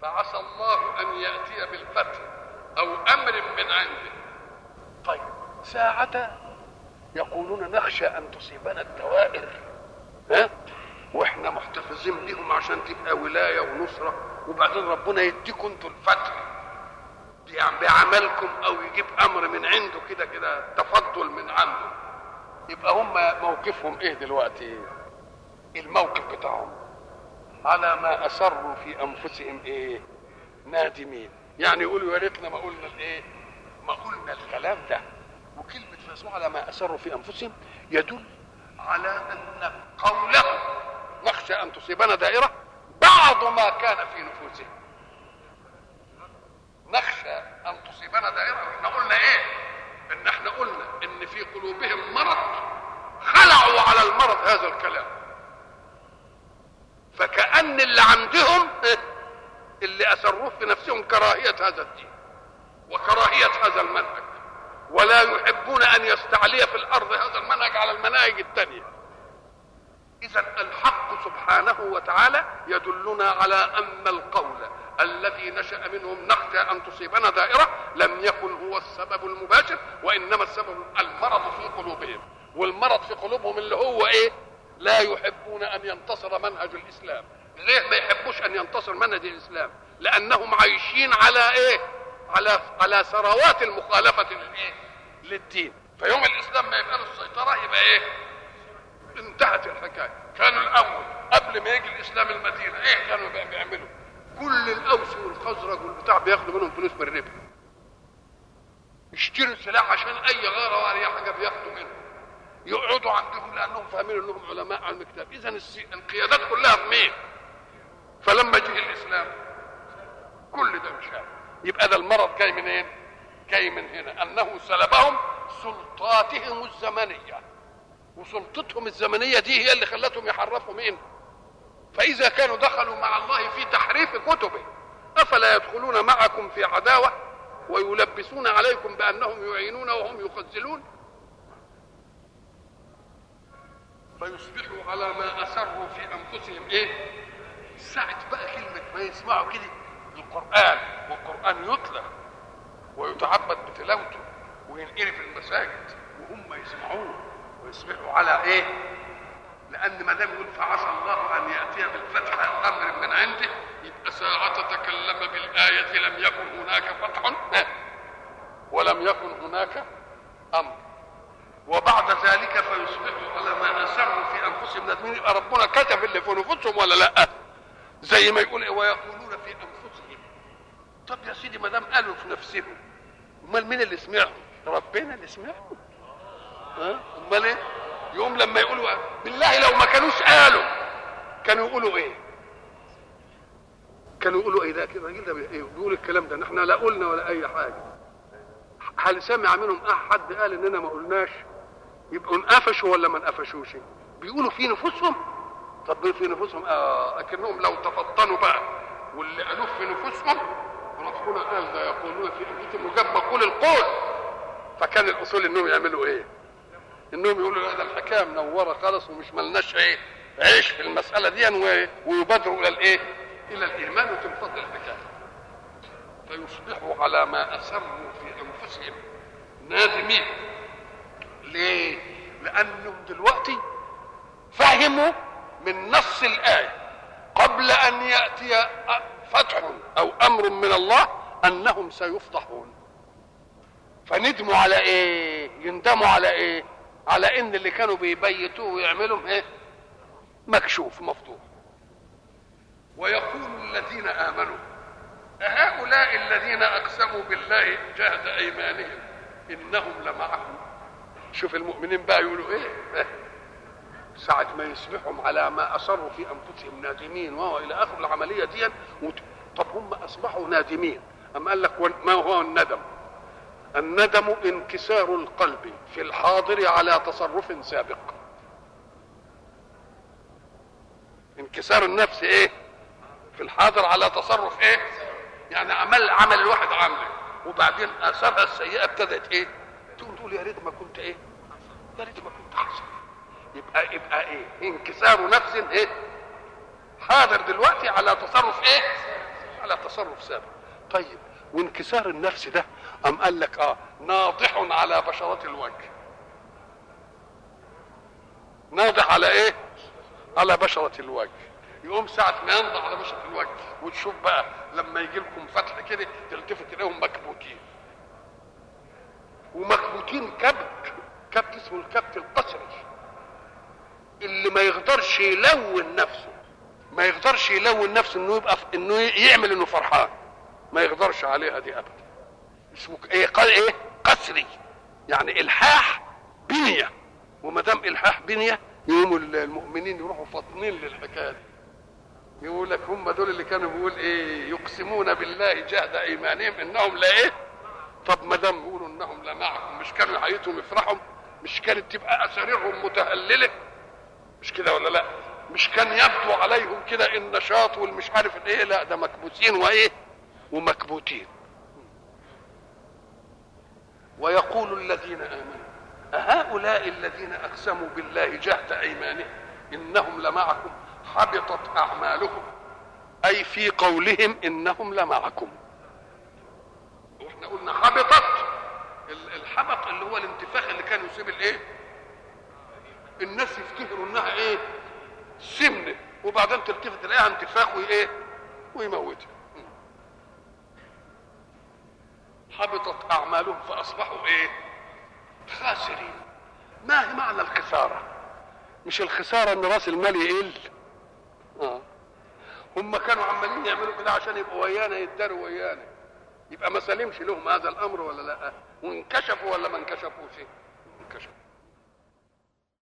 فعسى الله ان ياتي بالفتح او امر من عنده طيب ساعة يقولون نخشى ان تصيبنا الدوائر ها واحنا محتفظين بيهم عشان تبقى ولايه ونصره وبعدين ربنا يديكم انتوا الفتح يعني بعملكم او يجيب امر من عنده كده كده تفضل من عنده يبقى هم موقفهم ايه دلوقتي الموقف بتاعهم على ما اسروا في انفسهم ايه نادمين يعني يقولوا يا ريتنا ما قلنا الايه ما قلنا الكلام ده وكلمه فاسمعوا على ما اسروا في انفسهم يدل على ان قولهم نخشى ان تصيبنا دائره بعض ما كان في نفوسهم نخشى ان تصيبنا دائره احنا قلنا ايه ان احنا قلنا ان في قلوبهم مرض خلعوا على المرض هذا الكلام فكأن اللي عندهم اللي أسروه في نفسهم كراهية هذا الدين وكراهية هذا المنهج ولا يحبون أن يستعلي في الأرض هذا المنهج على المناهج الثانية إذا الحق سبحانه وتعالى يدلنا على أن القول الذي نشأ منهم نخشى أن تصيبنا دائرة لم يكن هو السبب المباشر وإنما السبب المرض في قلوبهم والمرض في قلوبهم اللي هو إيه لا يحبون أن ينتصر منهج الإسلام ليه ما يحبوش أن ينتصر منهج الإسلام لأنهم عايشين على إيه على على ثروات المخالفة للإيه للدين فيوم الإسلام ما يبقى له السيطرة يبقى إيه انتهت الحكايه كانوا الاول قبل ما يجي الاسلام المدينه ايه كانوا بقى بيعملوا كل الاوس والخزرج والبتاع بياخدوا منهم فلوس بالربا يشتروا سلاح عشان اي غاره ولا اي حاجه بياخدوا منهم يقعدوا عندهم لانهم فاهمين انهم علماء علم الكتاب اذا القيادات كلها في مين فلما جه الاسلام كل ده انشاء يبقى ده المرض جاي منين جاي من هنا انه سلبهم سلطاتهم الزمنيه وسلطتهم الزمنيه دي هي اللي خلتهم يحرفوا مين فاذا كانوا دخلوا مع الله في تحريف كتبه افلا يدخلون معكم في عداوه ويلبسون عليكم بانهم يعينون وهم يخزلون فيصبحوا على ما اسروا في انفسهم ايه ساعة بقى كلمة ما يسمعوا كده القرآن والقرآن يتلى ويتعبد بتلاوته وينقري في المساجد وهم يسمعوه ويصبحوا على ايه لان ما دام يقول فعسى الله ان ياتي بالفتح او امر من عنده يبقى ساعة تكلم بالآية لم يكن هناك فتح ولم يكن هناك امر وبعد ذلك فيصبحوا على ما اسروا في انفسهم ندمين يبقى ربنا كتب اللي في نفوسهم ولا لا زي ما يقول ويقولون في انفسهم طب يا سيدي ما دام قالوا في نفسهم امال مين اللي سمعهم ربنا اللي سمعهم ها امال ايه يقوم لما يقولوا بالله لو ما كانوش قالوا كانوا يقولوا ايه كانوا يقولوا ايه ده كده الراجل ده ايه بيقول الكلام ده احنا لا قلنا ولا اي حاجه هل سمع منهم احد قال اننا ما قلناش يبقوا انقفشوا ولا ما انقفشوش بيقولوا في نفوسهم طب في نفوسهم اه اكنهم لو تفطنوا بقى واللي قالوه في نفوسهم ربنا قال ده يقولون في انفسهم وجاب مقول القول فكان الاصول انهم يعملوا ايه انهم يقولوا لا ده الحكايه منوره خالص ومش ملناش ايه عيش في المساله دي ويبادروا الى الايه الى الايمان وتنفض الحكايه فيصبحوا على ما اسروا في انفسهم نادمين ليه لانهم دلوقتي فهموا من نص الايه قبل ان ياتي فتح او امر من الله انهم سيفضحون فندموا على ايه يندموا على ايه على ان اللي كانوا بيبيتوه ويعملوا ايه مكشوف مفتوح ويقول الذين امنوا أهؤلاء الذين اقسموا بالله جهد ايمانهم انهم لمعكم شوف المؤمنين بقى يقولوا ايه ساعة ما يصبحهم على ما أصروا في أنفسهم نادمين وهو إلى آخر العملية دي طب هم أصبحوا نادمين أم قال لك ما هو الندم الندم انكسار القلب في الحاضر على تصرف سابق انكسار النفس ايه في الحاضر على تصرف ايه يعني عمل عمل الواحد عمله وبعدين اثارها السيئه ابتدت ايه تقول تقول يا ريت ما كنت ايه يا ريت ما كنت احسن يبقى يبقى ايه انكسار نفس ايه حاضر دلوقتي على تصرف ايه على تصرف تصرف سابق طيب وانكسار النفس ده ام قال لك اه ناضح على بشرة الوجه ناضح على ايه على بشرة الوجه يقوم ساعة ما ينضح على بشرة الوجه وتشوف بقى لما يجي لكم فتح كده تلتفت تلاقيهم مكبوتين ومكبوتين كبت كبت اسمه الكبت القسري اللي ما يقدرش يلون نفسه ما يقدرش يلون نفسه انه يبقى انه يعمل انه فرحان ما يقدرش عليها دي ابدا اسمه ايه قال ايه قسري يعني الحاح بنيه وما دام الحاح بنيه يقوموا المؤمنين يروحوا فاطنين للحكايه دي يقول لك هم دول اللي كانوا بيقول ايه يقسمون بالله جهد ايمانهم انهم لا ايه طب ما دام بيقولوا انهم لا معكم مش كانوا حياتهم يفرحوا مش كانت تبقى اساريرهم متهلله مش كده ولا لا مش كان يبدو عليهم كده النشاط والمش عارف الايه لا ده مكبوتين وايه ومكبوتين ويقول الذين امنوا أهؤلاء الذين أقسموا بالله جهد أيمانهم إنهم لمعكم حبطت أعمالهم أي في قولهم إنهم لمعكم وإحنا قلنا حبطت الحبط اللي هو الانتفاخ اللي كان يصيب الإيه؟ الناس يفتكروا إنها إيه؟ سمنة وبعدين تلتفت تلاقيها انتفاخ وإيه؟ ويموتها حبطت أعمالهم فأصبحوا إيه؟ خاسرين ما هي معنى الخساره مش الخساره ان راس المال يقل اه هم كانوا عمالين يعملوا كده عشان يبقوا ويانا يداروا ويانا يبقى ما سلمش لهم هذا الامر ولا لا وانكشفوا ولا ما انكشفوش